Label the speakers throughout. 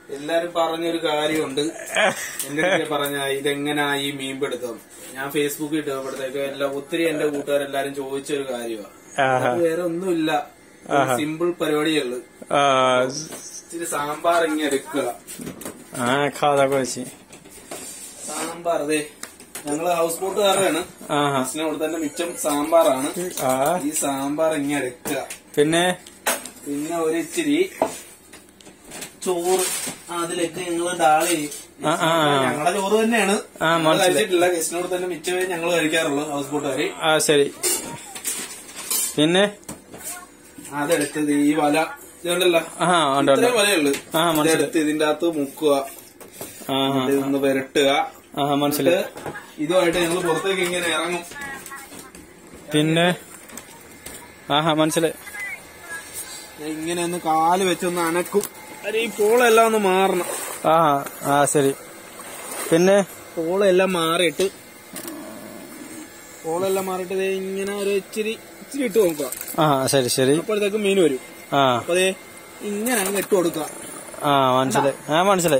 Speaker 1: എല്ലാരും പറഞ്ഞൊരു കാര്യമുണ്ട് എന്റെ അടുത്ത് പറഞ്ഞ ഇതെങ്ങനാ ഈ മീൻ പിടുത്തം ഞാൻ ഫേസ്ബുക്കിൽ ഇട്ടപ്പോഴത്തേക്ക് എല്ലാം ഒത്തിരി എന്റെ കൂട്ടുകാരെല്ലാരും ചോദിച്ചൊരു കാര്യമാണ്
Speaker 2: ആഹാ.
Speaker 1: വേറെ ഒന്നുമില്ല സിമ്പിൾ പരിപാടിയുള്ളു
Speaker 2: ആ
Speaker 1: ഇച്ചിരി സാമ്പാർ ഇങ്ങനെ എടുക്കുക
Speaker 2: ആ খাওয়া দাওয়া করেছি
Speaker 1: സാമ്പാർ അതെ ഞങ്ങള് ഹൗസ് ബോട്ടുകാരാണ്
Speaker 2: ആഹാ
Speaker 1: ഇവിടെ തന്നെ മിച്ചം സാമ്പാറാണ്
Speaker 2: ആ
Speaker 1: ഈ സാമ്പാർ ഇങ്ങനെ എടുക്കുക
Speaker 2: പിന്നെ
Speaker 1: പിന്നെ ഒരു ഇച്ചിരി ചോറ് അതിലേക്ക് ഞങ്ങള് ഡാളി
Speaker 2: ആ, ആ, ആ.
Speaker 1: ഞങ്ങളുടെ ചോറ് തന്നെയാണ്
Speaker 2: ആ,
Speaker 1: ഞങ്ങള്
Speaker 2: മനസ്സിലായി.
Speaker 1: കഴിച്ചിട്ടില്ല ഗസ്റ്റിനോട് തന്നെ മിച്ചമേ ഞങ്ങൾ കഴിക്കാറുള്ളൂ ഹൗസ് ബോട്ടുകാര്
Speaker 2: ആ ശരി പിന്നെ
Speaker 1: അതെടുത്തത് ഈ വല ഇതുണ്ടല്ലോ
Speaker 2: ആ ഉണ്ട് ഉണ്ട്
Speaker 1: ഇത്രയും വലയുള്ളു
Speaker 2: ആ, മനസ്സിലായി.
Speaker 1: ഇതെടുത്ത് ഇതിന്റെ അകത്ത് മുക്കുക
Speaker 2: ആ
Speaker 1: എന്നിട്ട് ഇതൊന്ന് പുരട്ടുക
Speaker 2: ആ മനസ്സിലായി
Speaker 1: എന്നിട്ട് ഇതുമായിട്ട് ഞങ്ങൾ പുറത്തേക്ക് ഇങ്ങനെ ഇറങ്ങും
Speaker 2: പിന്നെ ആഹാ മനസ്സിലായി
Speaker 1: ഞാൻ ഇങ്ങനെ ഒന്ന് കാല് വെച്ചൊന്ന് അനക്കും അരെ ഈ പോളെല്ലാം ഒന്ന് മാറണം
Speaker 2: ആ ആ ശരി പിന്നെ
Speaker 1: പോളെല്ലാം മാറിയിട്ട് പോളെല്ലാം മാറിയിട്ട് ദേ ഇങ്ങനെ ഒരു ഇച്ചിരി ഇച്ചിരി ഇട്ട് നോക്കുക
Speaker 2: ആ ശരി ശരി
Speaker 1: അപ്പോഴത്തേക്ക് മീൻ വരും
Speaker 2: ആ
Speaker 1: അപ്പൊ ദേ ഇങ്ങനെ അങ്ങ് ഇട്ട് കൊടുക്കുക
Speaker 2: ആ മനസ്സിലായി ആ മനസ്സിലായി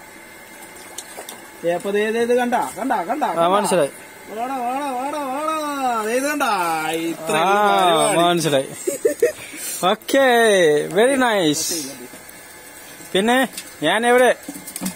Speaker 1: ദേ അപ്പൊ ദേ ദേ ഇത് കണ്ട കണ്ട കണ്ട
Speaker 2: ആ മനസ്സിലായി
Speaker 1: വാടാ വാടാ വാടാ വാടാ ദേ ഇത് കണ്ട ഇത്ര
Speaker 2: ആ മനസ്സിലായി ഓക്കെ വെരി നൈസ് പിന്നെ ഞാൻ എവിടെ